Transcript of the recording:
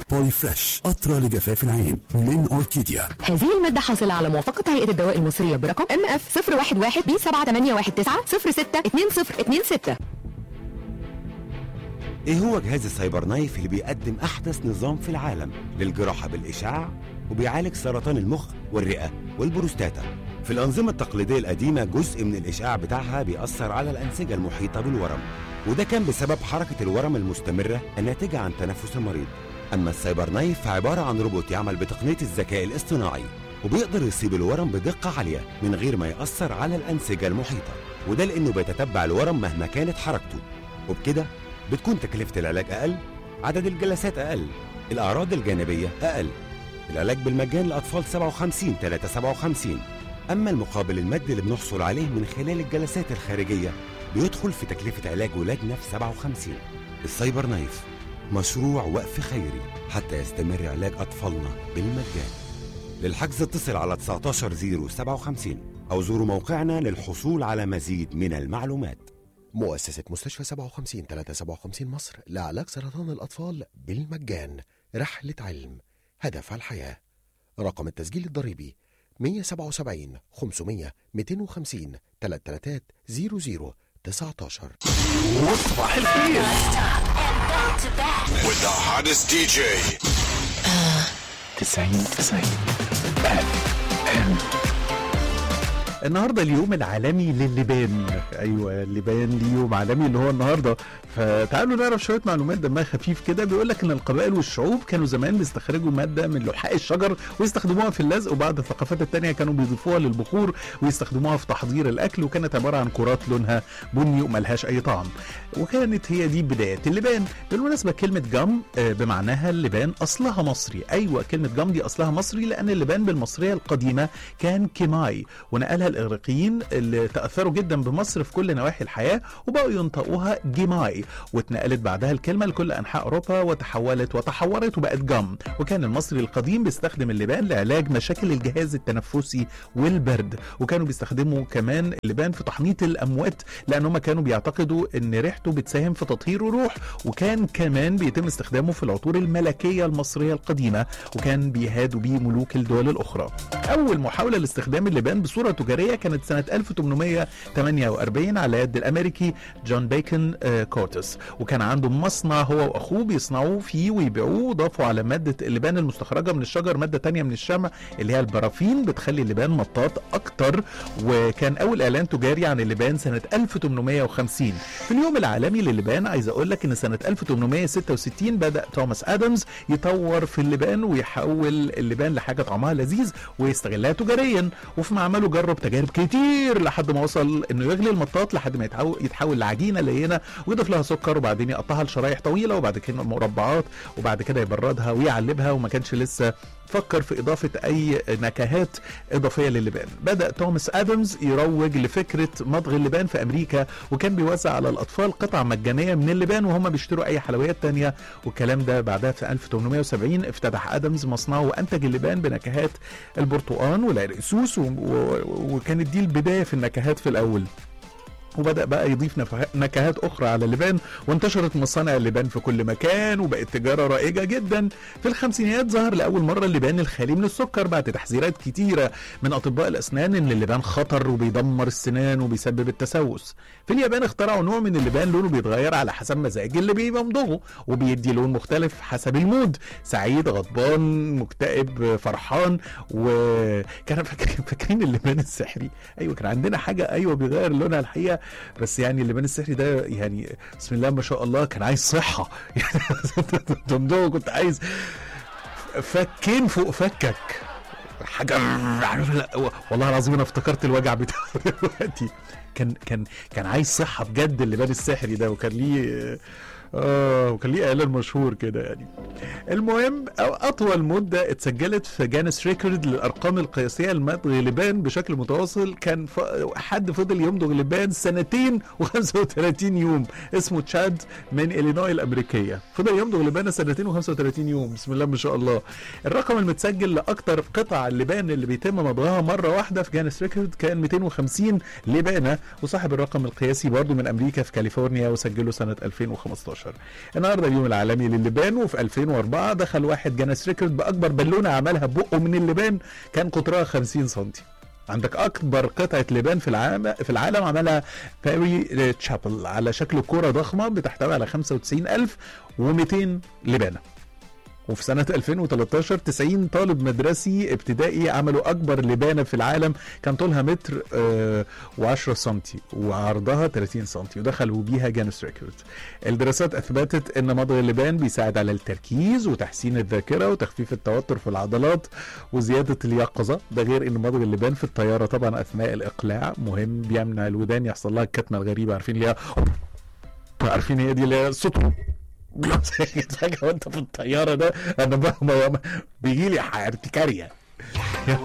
بولي فريش قطرة لجفاف العين من أوركيديا هذه المادة حاصلة على موافقة هيئة الدواء المصرية برقم ام اف 011 بي 7819 062026 ايه هو جهاز السايبر نايف اللي بيقدم احدث نظام في العالم للجراحه بالاشعاع وبيعالج سرطان المخ والرئه والبروستاتا في الانظمه التقليديه القديمه جزء من الاشعاع بتاعها بيأثر على الانسجه المحيطه بالورم وده كان بسبب حركه الورم المستمره الناتجه عن تنفس المريض اما السايبر نايف فعباره عن روبوت يعمل بتقنيه الذكاء الاصطناعي وبيقدر يصيب الورم بدقه عاليه من غير ما يأثر على الانسجه المحيطه وده لانه بيتتبع الورم مهما كانت حركته وبكده بتكون تكلفة العلاج أقل عدد الجلسات أقل الأعراض الجانبية أقل العلاج بالمجان لأطفال 57 3 57 أما المقابل المادي اللي بنحصل عليه من خلال الجلسات الخارجية بيدخل في تكلفة علاج ولادنا في 57 السايبر نايف مشروع وقف خيري حتى يستمر علاج أطفالنا بالمجان للحجز اتصل على 19057 أو زوروا موقعنا للحصول على مزيد من المعلومات مؤسسة مستشفى 57 357 مصر لعلاج سرطان الأطفال بالمجان رحلة علم هدف الحياة رقم التسجيل الضريبي 177 500 250 3300 19 With the hottest DJ. 90 90 النهارده اليوم العالمي للبان ايوه اللبان ليه يوم عالمي اللي هو النهارده فتعالوا نعرف شويه معلومات دمها خفيف كده بيقول لك ان القبائل والشعوب كانوا زمان بيستخرجوا ماده من لحاء الشجر ويستخدموها في اللزق وبعض الثقافات التانية كانوا بيضيفوها للبخور ويستخدموها في تحضير الاكل وكانت عباره عن كرات لونها بني وملهاش اي طعم وكانت هي دي بدايه اللبان بالمناسبه كلمه جم آه، بمعناها اللبان اصلها مصري ايوه كلمه جم دي اصلها مصري لان اللبان بالمصريه القديمه كان كيماي ونقلها الاغريقيين اللي تاثروا جدا بمصر في كل نواحي الحياه وبقوا ينطقوها جيماي واتنقلت بعدها الكلمه لكل انحاء اوروبا وتحولت وتحورت وبقت جم وكان المصري القديم بيستخدم اللبان لعلاج مشاكل الجهاز التنفسي والبرد وكانوا بيستخدموا كمان اللبان في تحنيط الاموات لان هم كانوا بيعتقدوا ان ريحته بتساهم في تطهير الروح وكان كمان بيتم استخدامه في العطور الملكيه المصريه القديمه وكان بيهادوا بيه ملوك الدول الاخرى اول محاوله لاستخدام اللبان بصوره تجاريه كانت سنه 1848 على يد الامريكي جون بيكن آه، كورتس وكان عنده مصنع هو واخوه بيصنعوه فيه ويبيعوه وضافوا على ماده اللبان المستخرجه من الشجر ماده تانية من الشمع اللي هي البرافين بتخلي اللبان مطاط اكتر وكان اول اعلان تجاري عن اللبان سنه 1850 في اليوم العالمي للبان عايز اقول لك ان سنه 1866 بدا توماس ادمز يطور في اللبان ويحول اللبان لحاجه طعمها لذيذ ويستغلها تجاريا وفي معمله جرب تجارب كتير لحد ما وصل انه يغلي المطاط لحد ما يتحول, يتحول لعجينه لينه ويضيف لها سكر وبعدين يقطعها لشرايح طويله وبعد كده مربعات وبعد كده يبردها ويعلبها وما كانش لسه فكر في إضافة أي نكهات إضافية للبان بدأ توماس آدمز يروج لفكرة مضغ اللبان في أمريكا وكان بيوزع على الأطفال قطع مجانية من اللبان وهم بيشتروا أي حلويات تانية والكلام ده بعدها في 1870 افتتح آدمز مصنعه وأنتج اللبان بنكهات البرتقال والعرقسوس و... و... وكانت دي البداية في النكهات في الأول وبدأ بقى يضيف نفه- نكهات أخرى على اللبان وانتشرت مصانع اللبان في كل مكان وبقت تجارة رائجة جدا في الخمسينيات ظهر لأول مرة اللبان الخالي من السكر بعد تحذيرات كتيرة من أطباء الأسنان إن اللبان خطر وبيدمر السنان وبيسبب التسوس في اليابان اخترعوا نوع من اللبان لونه بيتغير على حسب مزاج اللي بيمضغه وبيدي لون مختلف حسب المود سعيد غضبان مكتئب فرحان وكان فاكرين فاكرين اللبان السحري ايوه كان عندنا حاجه ايوه بيغير لونها الحقيقه بس يعني اللبان السحري ده يعني بسم الله ما شاء الله كان عايز صحه يعني تمضغه كنت عايز فكين فوق فكك حاجه عارف لا والله العظيم انا افتكرت الوجع بتاعه دلوقتي كان كان كان عايز صحه بجد اللبان السحري ده وكان ليه اه وكان ليه اعلان مشهور كده يعني المهم أو اطول مده اتسجلت في جانس ريكورد للارقام القياسيه لمضغ لبان بشكل متواصل كان ف... حد فضل يمضغ لبان سنتين و35 يوم اسمه تشاد من الينوي الامريكيه فضل يمضغ لبان سنتين و35 يوم بسم الله ما شاء الله الرقم المتسجل لاكثر قطع اللبان اللي بيتم مضغها مره واحده في جانس ريكورد كان 250 لبانه وصاحب الرقم القياسي برضه من امريكا في كاليفورنيا وسجله سنه 2015 النهارده اليوم العالمي للبان وفي 2000 2004 دخل واحد جانس ريكورد باكبر بالونه عملها بقه من اللبان كان قطرها 50 سم عندك اكبر قطعه لبان في العالم في العالم عملها باري تشابل على شكل كره ضخمه بتحتوي على 95200 لبانه وفي سنة 2013 90 طالب مدرسي ابتدائي عملوا أكبر لبانة في العالم كان طولها متر آه و10 سنتي وعرضها 30 سنتي ودخلوا بيها جانس ريكورد الدراسات أثبتت أن مضغ اللبان بيساعد على التركيز وتحسين الذاكرة وتخفيف التوتر في العضلات وزيادة اليقظة ده غير أن مضغ اللبان في الطيارة طبعا أثناء الإقلاع مهم بيمنع الودان يحصل لها الكتمة الغريبة عارفين اللي هي عارفين هي دي اللي هي صوت فجأة وانت في الطيارة ده انا بيجي لي ارتكارية